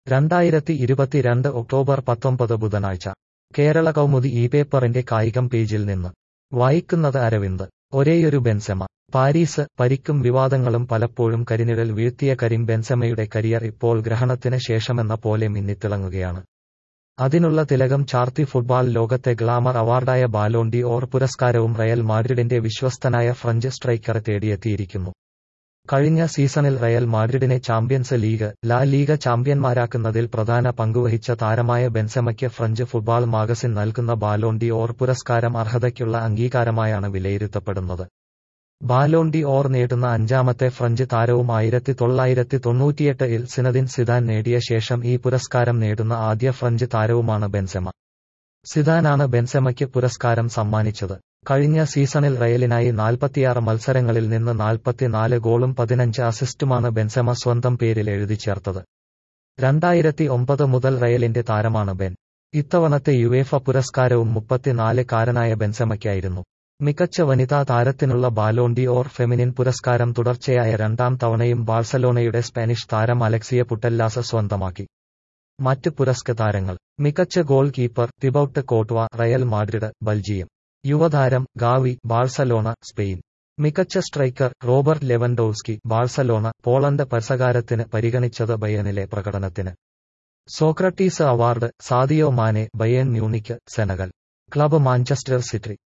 രണ്ടായിരത്തി ഇരുപത്തിരണ്ട് ഒക്ടോബർ പത്തൊമ്പത് ബുധനാഴ്ച കേരള കൗമുദി ഈ പേപ്പറിന്റെ കായികം പേജിൽ നിന്ന് വായിക്കുന്നത് അരവിന്ദ് ഒരേയൊരു ബെൻസെമ പാരീസ് പരിക്കും വിവാദങ്ങളും പലപ്പോഴും കരിനിഴൽ വീഴ്ത്തിയ കരീം ബെൻസെമയുടെ കരിയർ ഇപ്പോൾ ഗ്രഹണത്തിന് ശേഷമെന്ന പോലെ മിന്നിത്തിളങ്ങുകയാണ് അതിനുള്ള തിലകം ചാർത്തി ഫുട്ബോൾ ലോകത്തെ ഗ്ലാമർ അവാർഡായ ബാലോണ്ടി ഓർ പുരസ്കാരവും റയൽ മാഡ്രിഡിന്റെ വിശ്വസ്തനായ ഫ്രഞ്ച് സ്ട്രൈക്കറെ തേടിയെത്തിയിരിക്കുന്നു കഴിഞ്ഞ സീസണിൽ റയൽ മാഡ്രിഡിനെ ചാമ്പ്യൻസ് ലീഗ് ലാ ലീഗ ചാമ്പ്യന്മാരാക്കുന്നതിൽ പ്രധാന പങ്കുവഹിച്ച താരമായ ബെൻസെമയ്ക്ക് ഫ്രഞ്ച് ഫുട്ബോൾ മാഗസിൻ നൽകുന്ന ബാലോണ്ടി ഓർ പുരസ്കാരം അർഹതയ്ക്കുള്ള അംഗീകാരമായാണ് വിലയിരുത്തപ്പെടുന്നത് ബാലോണ്ടി ഓർ നേടുന്ന അഞ്ചാമത്തെ ഫ്രഞ്ച് താരവും ആയിരത്തി തൊള്ളായിരത്തി തൊണ്ണൂറ്റിയെട്ട് ഇൽ സിനദിൻ സിദാൻ നേടിയ ശേഷം ഈ പുരസ്കാരം നേടുന്ന ആദ്യ ഫ്രഞ്ച് താരവുമാണ് ബെൻസെമ സിദാനാണ് ബെൻസെമയ്ക്ക് പുരസ്കാരം സമ്മാനിച്ചത് കഴിഞ്ഞ സീസണിൽ റയലിനായി നാൽപ്പത്തിയാറ് മത്സരങ്ങളിൽ നിന്ന് നാൽപ്പത്തിനാല് ഗോളും പതിനഞ്ച് അസിസ്റ്റുമാണ് ബെൻസെമ സ്വന്തം പേരിൽ എഴുതി ചേർത്തത് രണ്ടായിരത്തി ഒമ്പത് മുതൽ റയലിന്റെ താരമാണ് ബെൻ ഇത്തവണത്തെ യുവേഫ പുരസ്കാരവും മുപ്പത്തിനാല് കാരനായ ബെൻസെമയ്ക്കായിരുന്നു മികച്ച വനിതാ താരത്തിനുള്ള ബാലോണ്ടി ഓർ ഫെമിനിൻ പുരസ്കാരം തുടർച്ചയായ രണ്ടാം തവണയും ബാഴ്സലോണയുടെ സ്പാനിഷ് താരം അലക്സിയ പുട്ടല്ലാസ സ്വന്തമാക്കി മറ്റ് പുരസ്കാരങ്ങൾ മികച്ച goalkeeper Thibaut Courtois Real Madrid Belgium യുവതാരം ഗാവി ബാഴ്സലോണ സ്പെയിൻ മികച്ച striker Robert Lewandowski Barcelona Poland പരസകാരത്തിന് പരിഗണിച്ചത് ബയനിലെ പ്രകടനത്തിന് Socrates award Sadio Mane Bayern Munich Senegal club Manchester city